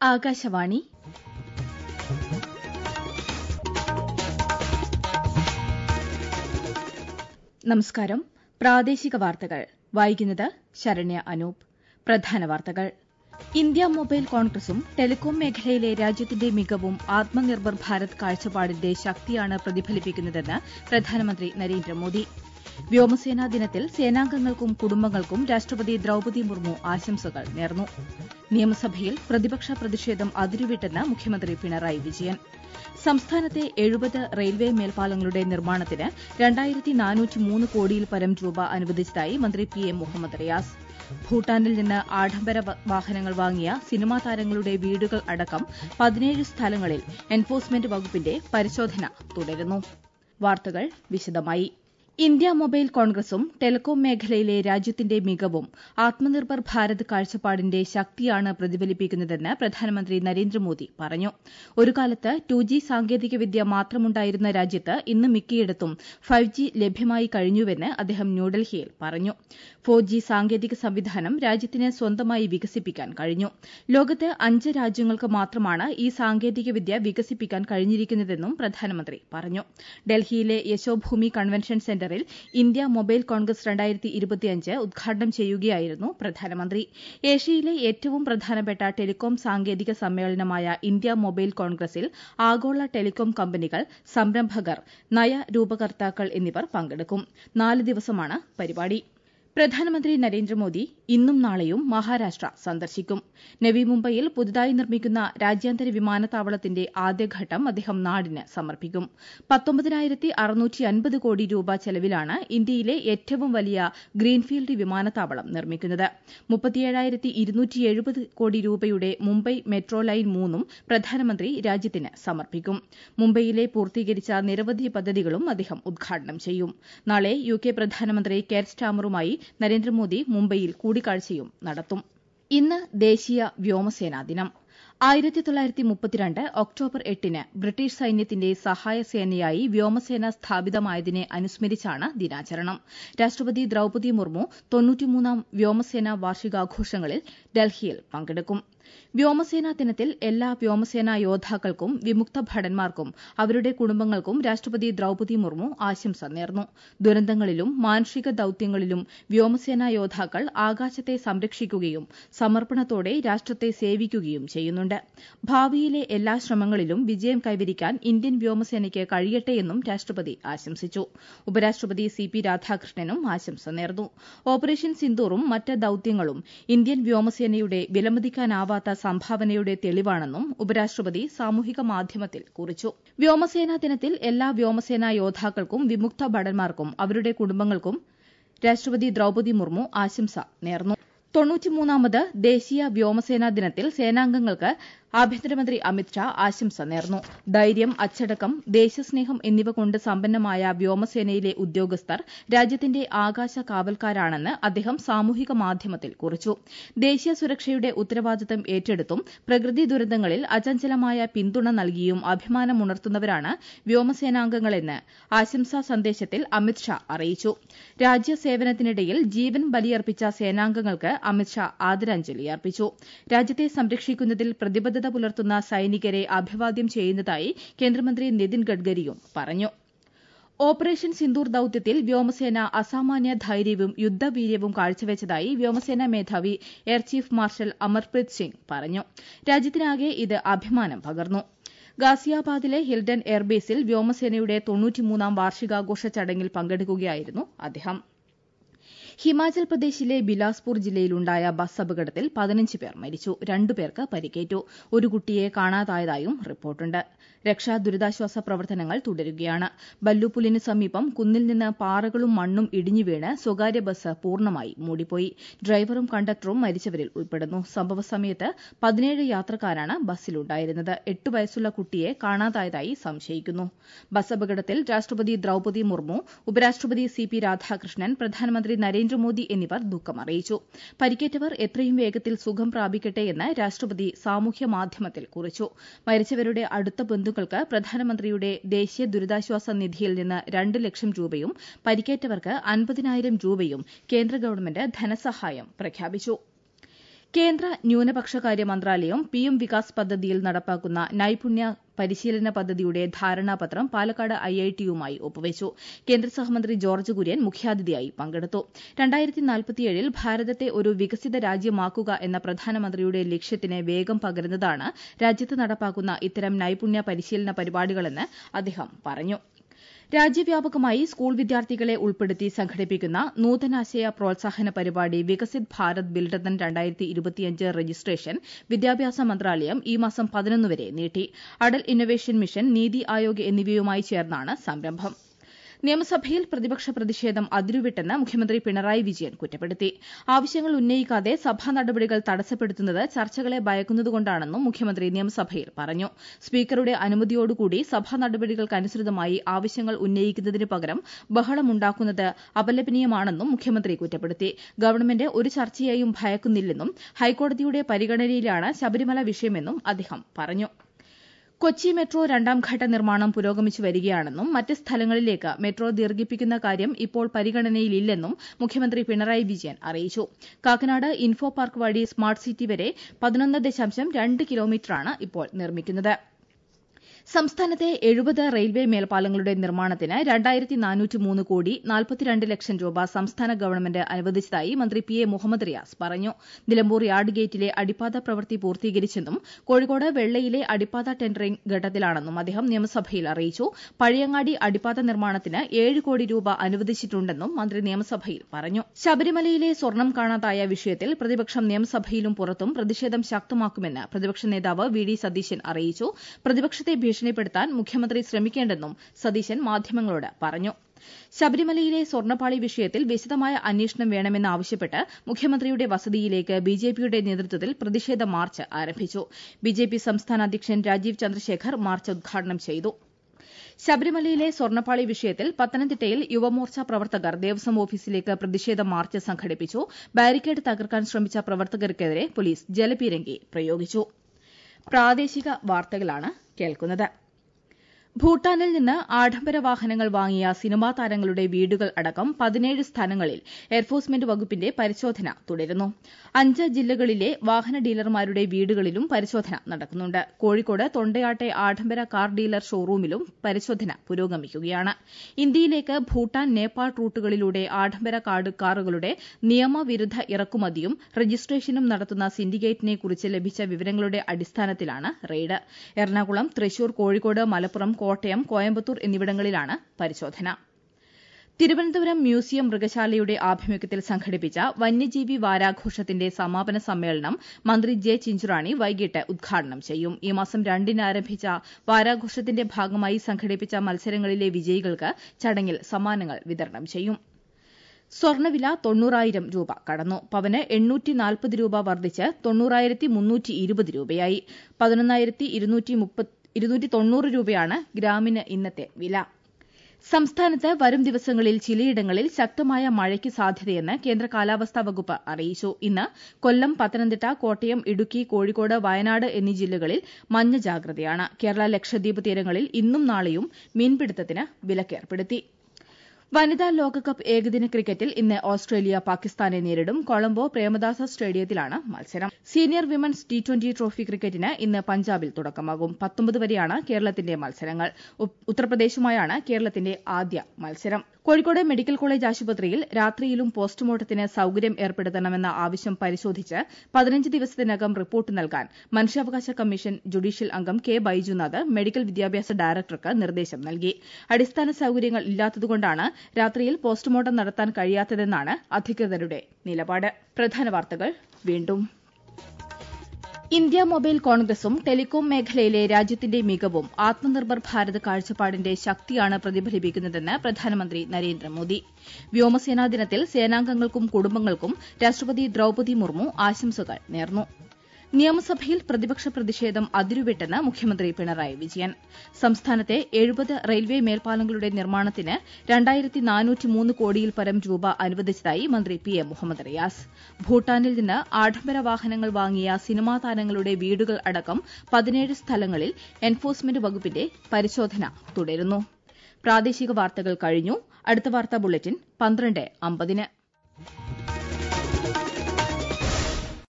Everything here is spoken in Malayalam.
ആകാശവാണി നമസ്കാരം പ്രാദേശിക വാർത്തകൾ വായിക്കുന്നത് ശരണ്യ അനൂപ് പ്രധാന വാർത്തകൾ ഇന്ത്യ മൊബൈൽ കോൺഗ്രസും ടെലികോം മേഖലയിലെ രാജ്യത്തിന്റെ മികവും ആത്മനിർഭർ ഭാരത് കാഴ്ചപ്പാടിന്റെ ശക്തിയാണ് പ്രതിഫലിപ്പിക്കുന്നതെന്ന് പ്രധാനമന്ത്രി നരേന്ദ്രമോദി വ്യോമസേനാ ദിനത്തിൽ സേനാംഗങ്ങൾക്കും കുടുംബങ്ങൾക്കും രാഷ്ട്രപതി ദ്രൌപതി മുർമു ആശംസകൾ നേർന്നു നിയമസഭയിൽ പ്രതിപക്ഷ പ്രതിഷേധം അതിരുവിട്ടെന്ന് മുഖ്യമന്ത്രി പിണറായി വിജയൻ സംസ്ഥാനത്തെ എഴുപത് റെയിൽവേ മേൽപ്പാലങ്ങളുടെ നിർമ്മാണത്തിന് രണ്ടായിരത്തി നാനൂറ്റി മൂന്ന് കോടിയിൽ പരം രൂപ അനുവദിച്ചതായി മന്ത്രി പി എം മുഹമ്മദ് റിയാസ് ഭൂട്ടാനിൽ നിന്ന് ആഡംബര വാഹനങ്ങൾ വാങ്ങിയ സിനിമാ താരങ്ങളുടെ വീടുകൾ അടക്കം പതിനേഴ് സ്ഥലങ്ങളിൽ എൻഫോഴ്സ്മെന്റ് വകുപ്പിന്റെ പരിശോധന തുടരുന്നു വാർത്തകൾ വിശദമായി ഇന്ത്യ മൊബൈൽ കോൺഗ്രസും ടെലികോം മേഖലയിലെ രാജ്യത്തിന്റെ മികവും ആത്മനിർഭർ ഭാരത് കാഴ്ചപ്പാടിന്റെ ശക്തിയാണ് പ്രതിഫലിപ്പിക്കുന്നതെന്ന് പ്രധാനമന്ത്രി നരേന്ദ്രമോദി പറഞ്ഞു ഒരു കാലത്ത് ടു ജി സാങ്കേതികവിദ്യ മാത്രമുണ്ടായിരുന്ന രാജ്യത്ത് ഇന്ന് മിക്കയിടത്തും ഫൈവ് ജി ലഭ്യമായി കഴിഞ്ഞുവെന്ന് അദ്ദേഹം ന്യൂഡൽഹിയിൽ പറഞ്ഞു ഫോർ ജി സാങ്കേതിക സംവിധാനം രാജ്യത്തിന് സ്വന്തമായി വികസിപ്പിക്കാൻ കഴിഞ്ഞു ലോകത്ത് അഞ്ച് രാജ്യങ്ങൾക്ക് മാത്രമാണ് ഈ സാങ്കേതികവിദ്യ വികസിപ്പിക്കാൻ കഴിഞ്ഞിരിക്കുന്നതെന്നും പ്രധാനമന്ത്രി പറഞ്ഞു ഡൽഹിയിലെ യശോഭൂമി കൺവെൻഷൻ സെന്ററിൽ ഇന്ത്യ മൊബൈൽ കോൺഗ്രസ് രണ്ടായിരത്തി ഇരുപത്തിയഞ്ച് ഉദ്ഘാടനം ചെയ്യുകയായിരുന്നു പ്രധാനമന്ത്രി ഏഷ്യയിലെ ഏറ്റവും പ്രധാനപ്പെട്ട ടെലികോം സാങ്കേതിക സമ്മേളനമായ ഇന്ത്യ മൊബൈൽ കോൺഗ്രസിൽ ആഗോള ടെലികോം കമ്പനികൾ സംരംഭകർ നയരൂപകർത്താക്കൾ എന്നിവർ പങ്കെടുക്കും നാല് ദിവസമാണ് പരിപാടി പ്രധാനമന്ത്രി നരേന്ദ്രമോദി ഇന്നും നാളെയും മഹാരാഷ്ട്ര സന്ദർശിക്കും നവി മുംബൈയിൽ പുതുതായി നിർമ്മിക്കുന്ന രാജ്യാന്തര വിമാനത്താവളത്തിന്റെ ആദ്യഘട്ടം അദ്ദേഹം നാടിന് സമർപ്പിക്കും പത്തൊമ്പതിനായിരത്തി അറുന്നൂറ്റി അൻപത് കോടി രൂപ ചെലവിലാണ് ഇന്ത്യയിലെ ഏറ്റവും വലിയ ഗ്രീൻഫീൽഡ് വിമാനത്താവളം നിർമ്മിക്കുന്നത് മുപ്പത്തിയേഴായിരത്തി ഇരുന്നൂറ്റി എഴുപത് കോടി രൂപയുടെ മുംബൈ മെട്രോ ലൈൻ മൂന്നും പ്രധാനമന്ത്രി രാജ്യത്തിന് സമർപ്പിക്കും മുംബൈയിലെ പൂർത്തീകരിച്ച നിരവധി പദ്ധതികളും അദ്ദേഹം ഉദ്ഘാടനം ചെയ്യും നാളെ യു കെ പ്രധാനമന്ത്രി കെയർ സ്റ്റാമറുമായി നരേന്ദ്രമോദി മുംബൈയിൽ കൂടിക്കാഴ്ചയും നടത്തും ഇന്ന് ദേശീയ വ്യോമസേനാ ദിനം ആയിരത്തി തൊള്ളായിരത്തി മുപ്പത്തിരണ്ട് ഒക്ടോബർ എട്ടിന് ബ്രിട്ടീഷ് സൈന്യത്തിന്റെ സഹായസേനയായി വ്യോമസേന സ്ഥാപിതമായതിനെ അനുസ്മരിച്ചാണ് ദിനാചരണം രാഷ്ട്രപതി ദ്രൌപതി മുർമു തൊണ്ണൂറ്റിമൂന്നാം വ്യോമസേന വാർഷികാഘോഷങ്ങളിൽ ഡൽഹിയിൽ പങ്കെടുക്കും വ്യോമസേനാ ദിനത്തിൽ എല്ലാ വ്യോമസേനാ യോദ്ധാക്കൾക്കും വിമുക്ത ഭടന്മാർക്കും അവരുടെ കുടുംബങ്ങൾക്കും രാഷ്ട്രപതി ദ്രൌപതി മുർമു ആശംസ നേർന്നു ദുരന്തങ്ങളിലും മാനുഷിക ദൌത്യങ്ങളിലും വ്യോമസേനാ യോദ്ധാക്കൾ ആകാശത്തെ സംരക്ഷിക്കുകയും സമർപ്പണത്തോടെ രാഷ്ട്രത്തെ സേവിക്കുകയും ചെയ്യുന്നുണ്ട് ഭാവിയിലെ എല്ലാ ശ്രമങ്ങളിലും വിജയം കൈവരിക്കാൻ ഇന്ത്യൻ വ്യോമസേനയ്ക്ക് കഴിയട്ടെയെന്നും രാഷ്ട്രപതി ആശംസിച്ചു ഉപരാഷ്ട്രപതി സി പി രാധാകൃഷ്ണനും ആശംസ നേർന്നു ഓപ്പറേഷൻ സിന്ദൂറും മറ്റ് ദൌത്യങ്ങളും ഇന്ത്യൻ വ്യോമസേനയുടെ വിലമതിക്കാനാവാത്ത സംഭാവനയുടെ തെളിവാണെന്നും ഉപരാഷ്ട്രപതി സാമൂഹിക മാധ്യമത്തിൽ കുറിച്ചു വ്യോമസേനാ ദിനത്തിൽ എല്ലാ വ്യോമസേനാ യോദ്ധാക്കൾക്കും വിമുക്ത ഭടന്മാർക്കും അവരുടെ കുടുംബങ്ങൾക്കും രാഷ്ട്രപതി ദ്രൌപതി മുർമു ആശംസ നേർന്നു തൊണ്ണൂറ്റിമൂന്നാമത് ദേശീയ വ്യോമസേനാ ദിനത്തിൽ സേനാംഗങ്ങൾക്ക് ആഭ്യന്തരമന്ത്രി അമിത്ഷാ ആശംസ നേർന്നു ധൈര്യം അച്ചടക്കം ദേശസ്നേഹം എന്നിവ കൊണ്ട് സമ്പന്നമായ വ്യോമസേനയിലെ ഉദ്യോഗസ്ഥർ രാജ്യത്തിന്റെ ആകാശ കാവൽക്കാരാണെന്ന് അദ്ദേഹം സാമൂഹിക മാധ്യമത്തിൽ കുറിച്ചു ദേശീയ സുരക്ഷയുടെ ഉത്തരവാദിത്തം ഏറ്റെടുത്തും പ്രകൃതി ദുരന്തങ്ങളിൽ അചഞ്ചലമായ പിന്തുണ നൽകിയും അഭിമാനമുണർത്തുന്നവരാണ് വ്യോമസേനാംഗങ്ങളെന്ന് ആശംസാ സന്ദേശത്തിൽ അമിത്ഷാ അറിയിച്ചു രാജ്യസേവനത്തിനിടയിൽ ജീവൻ ബലിയർപ്പിച്ച സേനാംഗങ്ങൾക്ക് അമിത്ഷാ ആദരാഞ്ജലി അർപ്പിച്ചു രാജ്യത്തെ സംരക്ഷിക്കുന്നതിൽ പ്രതിബദ്ധത പുലർത്തുന്ന സൈനികരെ അഭിവാദ്യം ചെയ്യുന്നതായി കേന്ദ്രമന്ത്രി നിതിൻ ഗഡ്കരിയും പറഞ്ഞു ഓപ്പറേഷൻ സിന്ദൂർ ദൌത്യത്തിൽ വ്യോമസേന അസാമാന്യ ധൈര്യവും യുദ്ധവീര്യവും കാഴ്ചവെച്ചതായി വ്യോമസേനാ മേധാവി air chief marshal Amarpreet Singh പറഞ്ഞു രാജ്യത്തിനാകെ ഇത് അഭിമാനം പകർന്നു ഗാസിയാബാദിലെ ഹിൽഡൻ എയർബേസിൽ വ്യോമസേനയുടെ തൊണ്ണൂറ്റിമൂന്നാം വാർഷികാഘോഷ ചടങ്ങിൽ പങ്കെടുക്കുകയായിരുന്നു അദ്ദേഹം ഹിമാചൽ പ്രദേശിലെ ബിലാസ്പൂർ ജില്ലയിലുണ്ടായ ബസ് അപകടത്തിൽ പതിനഞ്ച് പേർ മരിച്ചു രണ്ടുപേർക്ക് പരിക്കേറ്റു ഒരു കുട്ടിയെ കാണാതായതായും റിപ്പോർട്ടുണ്ട് രക്ഷാ ദുരിതാശ്വാസ പ്രവർത്തനങ്ങൾ തുടരുകയാണ് ബല്ലുപുലിന് സമീപം കുന്നിൽ നിന്ന് പാറകളും മണ്ണും ഇടിഞ്ഞു വീണ് സ്വകാര്യ ബസ് പൂർണ്ണമായി മൂടിപ്പോയി ഡ്രൈവറും കണ്ടക്ടറും മരിച്ചവരിൽ ഉൾപ്പെടുന്നു സംഭവ സമയത്ത് പതിനേഴ് യാത്രക്കാരാണ് ബസ്സിലുണ്ടായിരുന്നത് എട്ട് വയസ്സുള്ള കുട്ടിയെ കാണാതായതായി സംശയിക്കുന്നു ബസ് അപകടത്തിൽ രാഷ്ട്രപതി ദ്രൌപതി മുർമു ഉപരാഷ്ട്രപതി സി പി രാധാകൃഷ്ണൻ പ്രധാനമന്ത്രി നരേന്ദ്രമോദി എന്നിവർ ദുഃഖം അറിയിച്ചു പരിക്കേറ്റവർ എത്രയും വേഗത്തിൽ സുഖം പ്രാപിക്കട്ടെ എന്ന് രാഷ്ട്രപതി സാമൂഹ്യ മാധ്യമത്തിൽ കുറിച്ചു മരിച്ചവരുടെ അടുത്ത ബന്ധുക്കൾക്ക് പ്രധാനമന്ത്രിയുടെ ദേശീയ ദുരിതാശ്വാസ നിധിയിൽ നിന്ന് രണ്ട് ലക്ഷം രൂപയും പരിക്കേറ്റവർക്ക് അൻപതിനായിരം രൂപയും കേന്ദ്ര ഗവൺമെന്റ് ധനസഹായം പ്രഖ്യാപിച്ചു കേന്ദ്ര ന്യൂനപക്ഷകാര്യ മന്ത്രാലയം പിഎം വികാസ് പദ്ധതിയിൽ നടപ്പാക്കുന്ന നൈപുണ്യ പരിശീലന പദ്ധതിയുടെ ധാരണാപത്രം പാലക്കാട് ഐഐടിയുമായി ഒപ്പുവച്ചു കേന്ദ്ര സഹമന്ത്രി ജോർജ് കുര്യൻ മുഖ്യാതിഥിയായി പങ്കെടുത്തു ൽ ഭാരതത്തെ ഒരു വികസിത രാജ്യമാക്കുക എന്ന പ്രധാനമന്ത്രിയുടെ ലക്ഷ്യത്തിന് വേഗം പകരുന്നതാണ് രാജ്യത്ത് നടപ്പാക്കുന്ന ഇത്തരം നൈപുണ്യ പരിശീലന പരിപാടികളെന്ന് അദ്ദേഹം പറഞ്ഞു രാജ്യവ്യാപകമായി സ്കൂൾ വിദ്യാർത്ഥികളെ ഉൾപ്പെടുത്തി സംഘടിപ്പിക്കുന്ന നൂതനാശയ പ്രോത്സാഹന പരിപാടി വികസിത് ഭാരത് ബിൽഡതൻ രജിസ്ട്രേഷൻ വിദ്യാഭ്യാസ മന്ത്രാലയം ഈ മാസം പതിനൊന്ന് വരെ നീട്ടി അടൽ ഇന്നൊവേഷൻ മിഷൻ നീതി ആയോഗ് എന്നിവയുമായി ചേർന്നാണ് സംരംഭം നിയമസഭയിൽ പ്രതിപക്ഷ പ്രതിഷേധം അതിരുവിട്ടെന്ന് മുഖ്യമന്ത്രി പിണറായി വിജയൻ കുറ്റപ്പെടുത്തി ആവശ്യങ്ങൾ ഉന്നയിക്കാതെ സഭാ നടപടികൾ തടസ്സപ്പെടുത്തുന്നത് ചർച്ചകളെ ഭയക്കുന്നതുകൊണ്ടാണെന്നും മുഖ്യമന്ത്രി നിയമസഭയിൽ പറഞ്ഞു സ്പീക്കറുടെ അനുമതിയോടുകൂടി സഭാ നടപടികൾക്കനുസൃതമായി ആവശ്യങ്ങൾ ഉന്നയിക്കുന്നതിന് പകരം ബഹളമുണ്ടാക്കുന്നത് അപലപനീയമാണെന്നും മുഖ്യമന്ത്രി കുറ്റപ്പെടുത്തി ഗവൺമെന്റ് ഒരു ചർച്ചയെയും ഭയക്കുന്നില്ലെന്നും ഹൈക്കോടതിയുടെ പരിഗണനയിലാണ് ശബരിമല വിഷയമെന്നും അദ്ദേഹം പറഞ്ഞു കൊച്ചി മെട്രോ രണ്ടാംഘട്ട നിർമ്മാണം പുരോഗമിച്ചു വരികയാണെന്നും മറ്റ് സ്ഥലങ്ങളിലേക്ക് മെട്രോ ദീർഘിപ്പിക്കുന്ന കാര്യം ഇപ്പോൾ പരിഗണനയിലില്ലെന്നും മുഖ്യമന്ത്രി പിണറായി വിജയൻ അറിയിച്ചു കാക്കനാട് ഇൻഫോ പാർക്ക് വഴി സ്മാർട്ട് സിറ്റി വരെ പതിനൊന്ന് ദശാംശം രണ്ട് കിലോമീറ്ററാണ് ഇപ്പോൾ നിർമ്മിക്കുന്നത് സംസ്ഥാനത്തെ എഴുപത് റെയിൽവേ മേൽപ്പാലങ്ങളുടെ നിർമ്മാണത്തിന് രണ്ടായിരത്തി നാനൂറ്റി മൂന്ന് കോടി നാൽപ്പത്തിരണ്ട് ലക്ഷം രൂപ സംസ്ഥാന ഗവൺമെന്റ് അനുവദിച്ചതായി മന്ത്രി പി എ മുഹമ്മദ് റിയാസ് പറഞ്ഞു നിലമ്പൂർ യാർഡ് ഗേറ്റിലെ അടിപ്പാത പ്രവൃത്തി പൂർത്തീകരിച്ചെന്നും കോഴിക്കോട് വെള്ളയിലെ അടിപ്പാത ടെൻഡറിംഗ് ഘട്ടത്തിലാണെന്നും അദ്ദേഹം നിയമസഭയിൽ അറിയിച്ചു പഴയങ്ങാടി അടിപ്പാത നിർമ്മാണത്തിന് ഏഴ് കോടി രൂപ അനുവദിച്ചിട്ടുണ്ടെന്നും മന്ത്രി നിയമസഭയിൽ പറഞ്ഞു ശബരിമലയിലെ സ്വർണം കാണാതായ വിഷയത്തിൽ പ്രതിപക്ഷം നിയമസഭയിലും പുറത്തും പ്രതിഷേധം ശക്തമാക്കുമെന്ന് പ്രതിപക്ഷ നേതാവ് വി ഡി സതീശൻ അറിയിച്ചു പ്രതിപക്ഷത്തെ ഭീഷണിപ്പെടുത്താൻ മുഖ്യമന്ത്രി ശ്രമിക്കേണ്ടെന്നും സതീശൻ മാധ്യമങ്ങളോട് പറഞ്ഞു ശബരിമലയിലെ സ്വർണ്ണപ്പാളി വിഷയത്തിൽ വിശദമായ അന്വേഷണം വേണമെന്നാവശ്യപ്പെട്ട് മുഖ്യമന്ത്രിയുടെ വസതിയിലേക്ക് ബിജെപിയുടെ നേതൃത്വത്തിൽ പ്രതിഷേധ മാർച്ച് ആരംഭിച്ചു ബിജെപി സംസ്ഥാന അധ്യക്ഷൻ രാജീവ് ചന്ദ്രശേഖർ മാർച്ച് ഉദ്ഘാടനം ചെയ്തു ശബരിമലയിലെ സ്വർണ്ണപ്പാളി വിഷയത്തിൽ പത്തനംതിട്ടയിൽ യുവമോർച്ച പ്രവർത്തകർ ദേവസ്വം ഓഫീസിലേക്ക് പ്രതിഷേധ മാർച്ച് സംഘടിപ്പിച്ചു ബാരിക്കേഡ് തകർക്കാൻ ശ്രമിച്ച പ്രവർത്തകർക്കെതിരെ പോലീസ് ജലപീരങ്കി പ്രയോഗിച്ചു പ്രാദേശിക വാർത്തകളാണ് കേൾക്കുന്നത് ഭൂട്ടാനിൽ നിന്ന് ആഡംബര വാഹനങ്ങൾ വാങ്ങിയ സിനിമാ താരങ്ങളുടെ വീടുകൾ അടക്കം പതിനേഴ് സ്ഥലങ്ങളിൽ എൻഫോഴ്സ്മെന്റ് വകുപ്പിന്റെ പരിശോധന തുടരുന്നു അഞ്ച് ജില്ലകളിലെ വാഹന ഡീലർമാരുടെ വീടുകളിലും പരിശോധന നടക്കുന്നുണ്ട് കോഴിക്കോട് തൊണ്ടയാട്ടെ ആഡംബര കാർ ഡീലർ ഷോറൂമിലും പരിശോധന പുരോഗമിക്കുകയാണ് ഇന്ത്യയിലേക്ക് ഭൂട്ടാൻ നേപ്പാൾ റൂട്ടുകളിലൂടെ ആഡംബര കാറുകളുടെ നിയമവിരുദ്ധ ഇറക്കുമതിയും രജിസ്ട്രേഷനും നടത്തുന്ന സിൻഡിക്കേറ്റിനെ കുറിച്ച് ലഭിച്ച വിവരങ്ങളുടെ അടിസ്ഥാനത്തിലാണ് റെയ്ഡ് എറണാകുളം തൃശൂർ കോഴിക്കോട് മലപ്പുറം കോട്ടയം കോയമ്പത്തൂർ എന്നിവിടങ്ങളിലാണ് പരിശോധന തിരുവനന്തപുരം മ്യൂസിയം മൃഗശാലയുടെ ആഭിമുഖ്യത്തിൽ സംഘടിപ്പിച്ച വന്യജീവി വാരാഘോഷത്തിന്റെ സമാപന സമ്മേളനം മന്ത്രി ജെ ചിഞ്ചുറാണി വൈകിട്ട് ഉദ്ഘാടനം ചെയ്യും ഈ മാസം രണ്ടിന് ആരംഭിച്ച വാരാഘോഷത്തിന്റെ ഭാഗമായി സംഘടിപ്പിച്ച മത്സരങ്ങളിലെ വിജയികൾക്ക് ചടങ്ങിൽ സമ്മാനങ്ങൾ വിതരണം ചെയ്യും സ്വർണ്ണവില തൊണ്ണൂറായിരം രൂപ കടന്നു പവന് എണ്ണൂറ്റി നാൽപ്പത് രൂപ വർദ്ധിച്ച് തൊണ്ണൂറായിരത്തി മുന്നൂറ്റി ഇരുപത് രൂപയായി പതിനൊന്നായിരത്തി ഇരുന്നൂറ്റി മുപ്പത്തി ഇരുന്നൂറ്റി തൊണ്ണൂറ് രൂപയാണ് ഗ്രാമിന് ഇന്നത്തെ വില സംസ്ഥാനത്ത് വരും ദിവസങ്ങളിൽ ചിലയിടങ്ങളിൽ ശക്തമായ മഴയ്ക്ക് സാധ്യതയെന്ന് കേന്ദ്ര കാലാവസ്ഥാ വകുപ്പ് അറിയിച്ചു ഇന്ന് കൊല്ലം പത്തനംതിട്ട കോട്ടയം ഇടുക്കി കോഴിക്കോട് വയനാട് എന്നീ ജില്ലകളിൽ മഞ്ഞ ജാഗ്രതയാണ് കേരള ലക്ഷദ്വീപ് തീരങ്ങളിൽ ഇന്നും നാളെയും മീൻപിടുത്തത്തിന് വിലക്കേർപ്പെടുത്തി വനിതാ ലോകകപ്പ് ഏകദിന ക്രിക്കറ്റിൽ ഇന്ന് ഓസ്ട്രേലിയ പാകിസ്ഥാനെ നേരിടും കൊളംബോ പ്രേമദാസ സ്റ്റേഡിയത്തിലാണ് മത്സരം senior women's T twenty trophy ക്രിക്കറ്റിന് ഇന്ന് പഞ്ചാബിൽ തുടക്കമാകും പത്തൊമ്പത് വരെയാണ് കേരളത്തിന്റെ മത്സരങ്ങൾ ഉത്തർപ്രദേശുമായാണ് കേരളത്തിന്റെ ആദ്യ മത്സരം കോഴിക്കോട് മെഡിക്കൽ കോളേജ് ആശുപത്രിയിൽ രാത്രിയിലും പോസ്റ്റ്മോർട്ടത്തിന് സൌകര്യം ഏർപ്പെടുത്തണമെന്ന ആവശ്യം പരിശോധിച്ച് പതിനഞ്ച് ദിവസത്തിനകം റിപ്പോർട്ട് നൽകാൻ മനുഷ്യാവകാശ കമ്മീഷൻ ജുഡീഷ്യൽ അംഗം കെ ബൈജുനാഥ് മെഡിക്കൽ വിദ്യാഭ്യാസ ഡയറക്ടർക്ക് നിർദ്ദേശം നൽകി അടിസ്ഥാന സൌകര്യങ്ങൾ ഇല്ലാത്തതുകൊണ്ടാണ് രാത്രിയിൽ പോസ്റ്റ്മോർട്ടം നടത്താൻ കഴിയാത്തതെന്നാണ് അധികൃതരുടെ നിലപാട് പ്രധാന വാർത്തകൾ വീണ്ടും ഇന്ത്യ മൊബൈൽ കോൺഗ്രസും ടെലികോം മേഖലയിലെ രാജ്യത്തിന്റെ മികവും ആത്മനിർഭർ ഭാരത് കാഴ്ചപ്പാടിന്റെ ശക്തിയാണ് പ്രതിഫലിപ്പിക്കുന്നതെന്ന് പ്രധാനമന്ത്രി നരേന്ദ്രമോദി വ്യോമസേനാ ദിനത്തിൽ സേനാംഗങ്ങൾക്കും കുടുംബങ്ങൾക്കും രാഷ്ട്രപതി ദ്രൌപതി മുർമു ആശംസകൾ നേർന്നു നിയമസഭയിൽ പ്രതിപക്ഷ പ്രതിഷേധം അതിരുവിട്ടെന്ന് മുഖ്യമന്ത്രി പിണറായി വിജയൻ സംസ്ഥാനത്തെ എഴുപത് റെയിൽവേ മേൽപ്പാലങ്ങളുടെ നിർമ്മാണത്തിന് രണ്ടായിരത്തി നാനൂറ്റി മൂന്ന് കോടിയിൽ പരം രൂപ അനുവദിച്ചതായി മന്ത്രി പി എ മുഹമ്മദ് റിയാസ് ഭൂട്ടാനിൽ നിന്ന് ആഡംബര വാഹനങ്ങൾ വാങ്ങിയ സിനിമാ താരങ്ങളുടെ വീടുകൾ അടക്കം പതിനേഴ് സ്ഥലങ്ങളിൽ എൻഫോഴ്സ്മെന്റ് വകുപ്പിന്റെ പരിശോധന തുടരുന്നു പ്രാദേശിക വാർത്തകൾ കഴിഞ്ഞു അടുത്ത വാർത്താ ബുള്ളറ്റിൻ പന്ത്രണ്ട് അമ്പതിന്